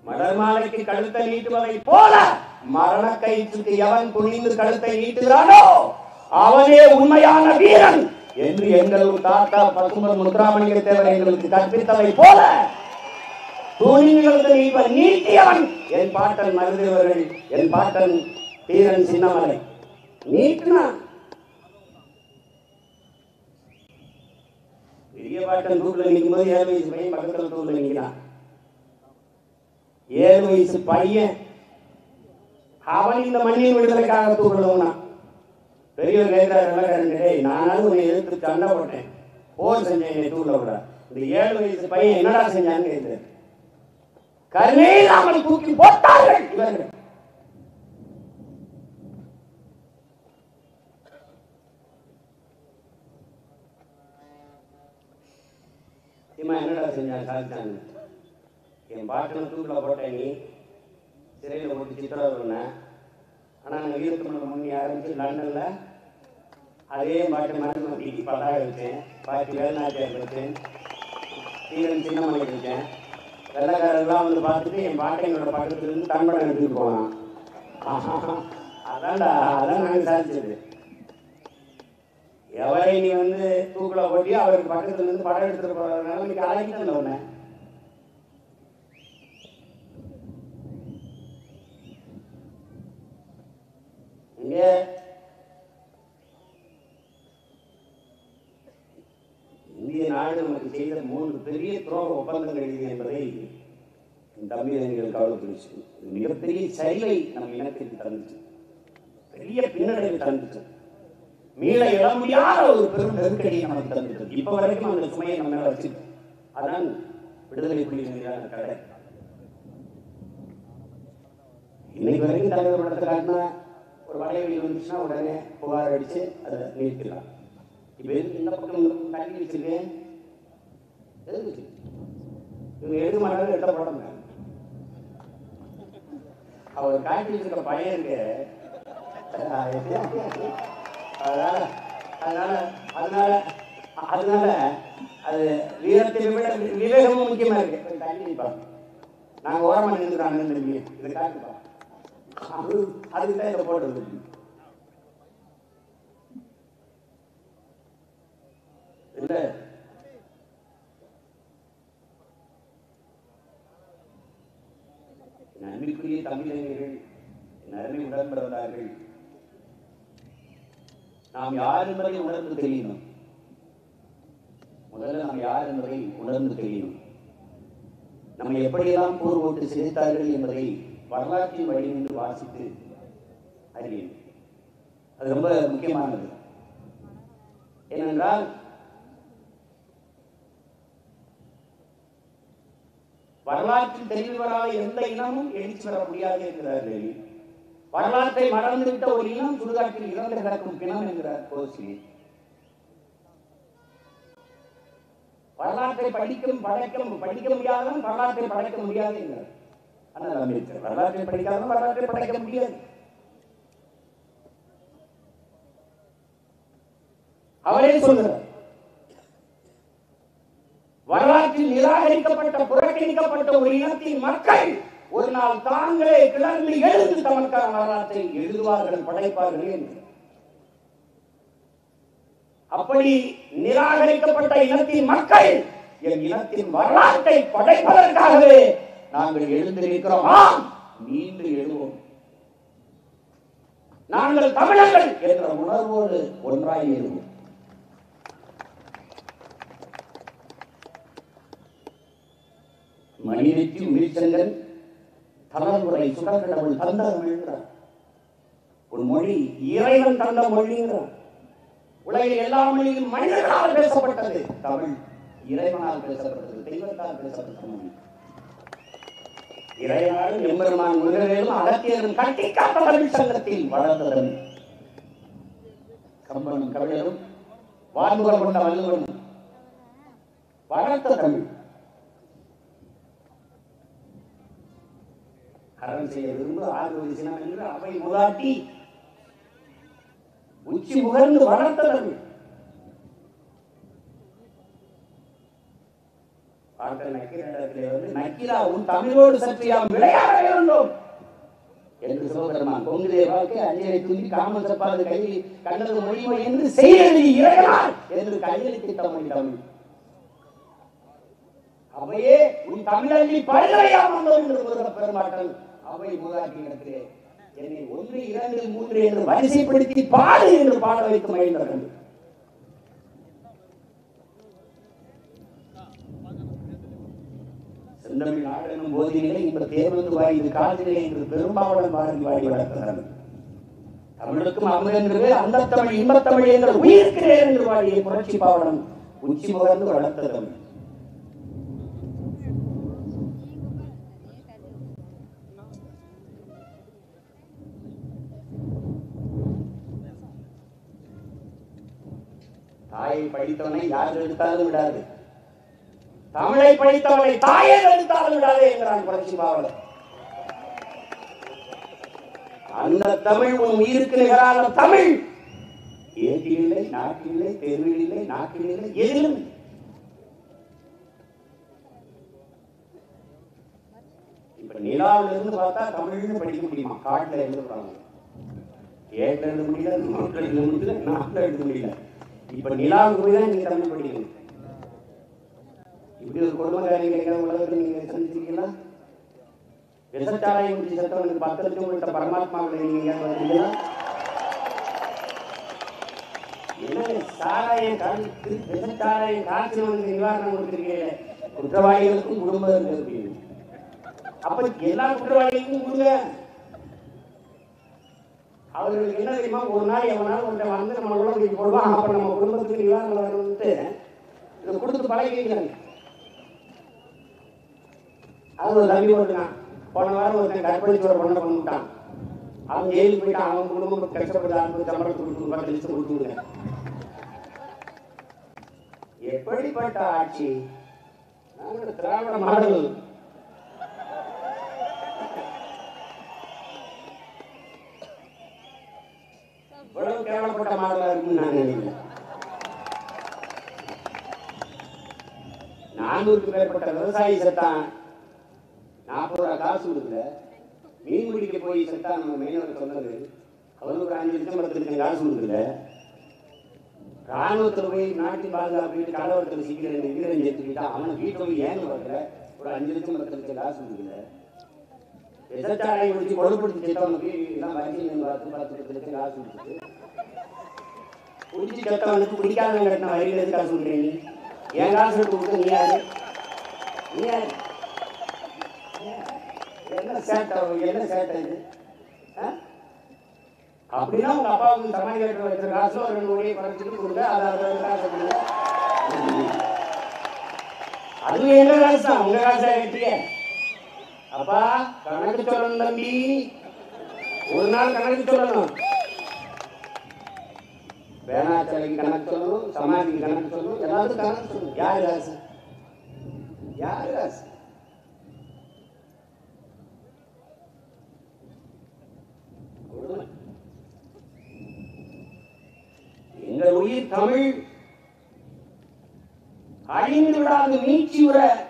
மலர் மாலைக்கு கழுத்தை நீட்டுவதை போல மரண கயிற்றுக்கு எவன் துணிந்து கழுத்தை நீட்டுகிறானோ அவனே உண்மையான வீரன் என்று எங்கள் தாத்தா பசுமர் முத்துராமலிங்க தேவர் எங்களுக்கு கற்பித்ததை போல துணிகளுக்கு இவன் நீட்டியவன் என் பாட்டன் மருதேவர்கள் என் பாட்டன் தீரன் சின்னமலை நீட்டினான் பெரிய பாட்டன் தூக்கில் நிற்கும்போது ஏழு வயசு பையன் பக்கத்தில் தூக்கில் நிற்கிறான் ஏழு வயசு பையன் அவன் இந்த மண்ணின் விடுதலைக்காக தூக்கிடுவான் பெரியவர் கேட்கிறார் வெள்ளக்காரன் டேய் நானாவது உன்னை எதிர்த்து சண்டை போட்டேன் போர் செஞ்சேன் என்னை தூக்கில விட இந்த ஏழு வயசு பையன் என்னடா செஞ்சான்னு கேட்கிறார் கருணே இல்லாமல் தூக்கி போட்டார்கள் இவர்கள் இம்மா என்னடா செஞ்சான் சாதிச்சாங்க என் பாட்டனை தூக்கில் போட்டேன் நீ சிறையில் போட்டு சித்திரவதை பண்ண ஆனால் நாங்கள் ஈழத்து முன்னி ஆரம்பிச்சு லண்டனில் அதே பாட்டு மருந்து மாட்டி பதாக வச்சேன் பாட்டி வேலுநாட்டியார் வச்சேன் தீரன் சின்னமலை வச்சேன் வெள்ளக்காரெல்லாம் வந்து பார்த்துட்டு என் பாட்டை என்னோட பக்கத்துல இருந்து தன்படம் எடுத்துட்டு போனான் அதான்டா அதான் நாங்கள் சாதிச்சது எவரை நீ வந்து தூக்கில் போட்டி அவருக்கு பக்கத்துல இருந்து படம் எடுத்துட்டு போறதுனால இன்னைக்கு அழகிட்டு உடனே இங்க இந்திய நாடு நமக்கு செய்த மூன்று பெரிய துரோக ஒப்பந்தங்கள் இது என்பதை என் தமிழர்கள் கவலைப்படுச்சு இது மிகப்பெரிய சரிவை நம் இனத்திற்கு தந்துச்சு பெரிய பின்னடைவை தந்துச்சு மீள எழ முடியாத ஒரு பெரும் நெருக்கடியை நமக்கு தந்துச்சு இப்ப வரைக்கும் அந்த சுமையை நம்ம மேல வச்சு அதான் விடுதலை புலிகளின் கடை இன்னைக்கு வரைக்கும் தலைவர் படத்தை காட்டினா ஒரு வலைவெளி வந்துச்சுன்னா உடனே புகார் அடிச்சு அதை நிறுத்திடலாம் இப்போ எதுக்கு இந்த பக்கம் இந்த பக்கம் தள்ளி வச்சிருக்கேன் எதுக்கு வச்சிருக்கேன்? இவங்க எடுக்க மாட்டாங்க எடுத்த படம் அவர் காட்டி வச்சிருக்க பையன் இருக்கு அதனால அதனால அதனால அதனால அது வீரத்தை விட விவேகமும் முக்கியமா இருக்கு கொஞ்சம் தள்ளி நிற்பாங்க நாங்க ஓரமா நின்றுறாங்க திரும்பி இதை காட்டுப்பா அது அதுக்கு தான் இதை போடுறது இல்ல என் அன்பிற்குரிய தமிழறிஞர்கள் என் அருமை உடன் பிறந்தார்கள் நாம் யார் என்பதை உணர்ந்து தெரியணும் முதல்ல நாம் யார் என்பதை உணர்ந்து தெரியணும் நம்மை எப்படியெல்லாம் போர் ஓட்டு சிதைத்தார்கள் என்பதை வரலாற்றின் வழி நின்று வாசித்து அறியணும் அது ரொம்ப முக்கியமானது ஏனென்றால் வரலாற்றில் தெளிவு வராத எந்த இனமும் எழுச்சி பெற முடியாது என்கிறார் லெனின் வரலாற்றை மறந்துவிட்ட ஒரு இனம் சுடுகாட்டில் இறந்து கிடக்கும் பிணம் என்கிறார் கோசி வரலாற்றை படிக்கும் படைக்கும் படிக்க முடியாதவன் வரலாற்றை படைக்க முடியாது என்கிறார் ஆனால் அம்பேத்கர் வரலாற்றை படிக்காதவன் வரலாற்றை படைக்க முடியாது அவரே சொல்கிறார் வரலாற்றில் நிராகரிக்கப்பட்ட புறக்கணிக்கப்பட்ட ஒரு இனத்தின் மக்கள் ஒரு நாள் தாங்களே கிளர்ந்து எழுந்து தமக்கான வரலாற்றை எழுதுவார்கள் படைப்பார்கள் என்று அப்படி நிராகரிக்கப்பட்ட இனத்தின் மக்கள் என் இனத்தின் வரலாற்றை படைப்பதற்காகவே நாங்கள் எழுந்திருக்கிறோம் ஆம், மீண்டும் எழுவோம் நாங்கள் தமிழர்கள் என்ற உணர்வோடு ஒன்றாய் எழுவோம் மணிநெற்றி உயிர்ச்சங்கன் தலைமுறை சுடக்கடவுள் தந்த மொழிங்கிறார் ஒரு மொழி இறைவன் தந்த மொழிங்கிறார் உலகில் எல்லா மொழியும் மனிதர்களால் பேசப்பட்டது தமிழ் இறைவனால் பேசப்பட்டது தெய்வத்தால் பேசப்பட்ட மொழி இறைவனாலும் எம்பெருமான் முருகனும் அகத்தியரும் கட்டி காத்த தமிழ் சங்கத்தில் வளர்ந்த தமிழ் கம்பனும் கவிழரும் வான்முகம் கொண்ட வள்ளுவனும் வளர்த்த தமிழ் அரண் செய்ய விரும்பு ஆறு சினம் என்று அவை முதாட்டி உச்சி முகர்ந்து வளர்த்த தமிழ் பார்த்த நக்கீரிடத்திலே வந்து நக்கீரா உன் தமிழோடு சற்று யாம் விளையாட வேண்டும் என்று சிவபெருமான் கொங்குதே வாழ்க்கை அஞ்சலை துந்தி காமன் சப்பாது கையில் கண்டது மொழிமை என்று செய்தி இறைவனார் என்று கையெழுத்திட்ட மொழி தமிழ் அவையே உன் தமிழல்லி படுகளையாம் வந்தோம் என்று கூறுகிற பெருமாட்கள் அவை மூதாட்டி இடத்திலே என்னை ஒன்று இரண்டு மூன்று என்று வரிசைப்படுத்தி பாடு என்று பாட வைத்து மகிழ்ந்தார்கள் செந்தமிழ் நாடெனும் போதினிலே இந்த தேர்ந்து வாய்ந்து காதிலே என்று பெரும்பாவளம் பாரதி வாடி வளர்த்தனர் தமிழுக்கும் அமுதென்று அந்த தமிழ் இன்பத்தமிழ் என்ற உயிர்க்கிறேன் என்று வாடிய புரட்சி பாவனம் உச்சி முகர்ந்து வளர்த்த தமிழ் தாயை படித்தவனை யார் எடுத்தாலும் விடாது தமிழை படித்தவனை தாயை எடுத்தாலும் விடாதே என்கிறான் புரட்சி பாவலர் அந்த தமிழ் உன் உயிருக்கு நிகரான தமிழ் ஏட்டிலே நாட்டிலே தெருவிலே நாட்டிலே எதிலும் இல்லை. இப்ப நிலாவில இருந்து பார்த்தா தமிழ்னு படிக்க முடியுமா காட்டுல எழுதுறாங்க ஏட்டில் எழுத முடியல நாட்டில் எழுத முடியல நாட்டில் எழுத முடியல இப்ப நிலாவுக்கு போய் தான் நீங்க தமிழ் படிக்கணும் இப்படி ஒரு குடும்பக்காரங்க எங்கேயாவது உலகத்தில் நீங்க சந்திச்சிருக்கீங்களா விசச்சாராயம் குடிச்சு செத்தவனுக்கு பத்து லட்சம் கொடுத்த பரமாத்மாவில் நீங்க எங்கேயாவது வந்தீங்களா என்ன சாராயம் காய்ச்சி விசச்சாராயம் காய்ச்சினவனுக்கு நிவாரணம் கொடுத்துருக்கீங்க குற்றவாளிகளுக்கும் குடும்பம் இருக்கு அப்ப எல்லா குற்றவாளிகளுக்கும் கொடுங்க அவர்களுக்கு என்ன தெரியுமா ஒரு நாள் எவனாலும் ஒருத்தன் வந்து நம்ம உலகத்துக்கு போடுவான் அப்ப நம்ம குடும்பத்துக்கு நிவாரணம் வரணும்ட்டு இதை கொடுத்து பழகி வைக்கிறாங்க அது ஒரு தம்பி போட்டுக்கான் போன வாரம் ஒருத்தன் கற்பழிச்சு ஒரு பொண்ணை பண்ணிட்டான் அவன் ஜெயிலுக்கு போயிட்டான் அவன் குடும்பம் கஷ்டப்பட்டு அவனுக்கு சம்பளத்தை கொடுத்து பத்து லட்சம் கொடுத்துருங்க எப்படிப்பட்ட ஆட்சி நாங்கள் திராவிட மாடல் இவ்வளவு கேவலப்பட்ட மாடலா இருக்குன்னு நான் நினைக்கிறேன் நானூறுக்கு மேற்பட்ட விவசாயி செத்தான் நாற்பது ரூபா காசு கொடுக்கல மீன் பிடிக்க போய் செத்தான் நம்ம மீனவர் சொன்னது அவனுக்கு ஒரு அஞ்சு லட்சம் பத்து லட்சம் காசு கொடுக்கல ராணுவத்தில் போய் நாட்டின் பாதுகாப்பு கலவரத்தில் சிக்கிற ரெண்டு வீரன் செத்துக்கிட்டான் அவனை வீட்டில் போய் ஏன்னு வரல ஒரு அஞ்சு லட்சம் பத்து லட்சம் காசு கொடுக்கல விசச்சாரை முடிச்சு கொழுப்படுத்தி செத்தவனுக்கு எல்லாம் வரிசையில் பார்த்து பத்து பத்து லட்சம் காசு கொடுத்துட்டு குடிச்சு செத்தவனுக்கு குடிக்காதவங்க கட்டின வரியில எது காசு கொடுக்குறீங்க நீ என் காசு எடுத்து கொடுத்து நீ யாரு நீ யாரு என்ன சேட்டை என்ன சேட்டை இது ஆ? அப்படின்னா உங்க அப்பாவுக்கு சமாளி கட்டுற வச்ச காசு ஒரு ரெண்டு கோடியை குறைச்சிட்டு கொடுங்க அதை அதை காசு கொடுங்க அது எங்க காசு தான் உங்க காசா கட்டிய அப்பா கணக்கு சொல்லணும் தம்பி ஒரு நாள் கணக்கு சொல்லணும் வேணாச்சலைக்கு கணக்கு சொல்லணும் சமாதிக்கு கணக்கு சொல்லணும் எல்லாத்துக்கும் கணக்கு சொல்லணும் யாரு காசு யாரு காசு கொடுமை. எங்கள் உயிர் தமிழ் அழிந்து விடாது மீட்சி உற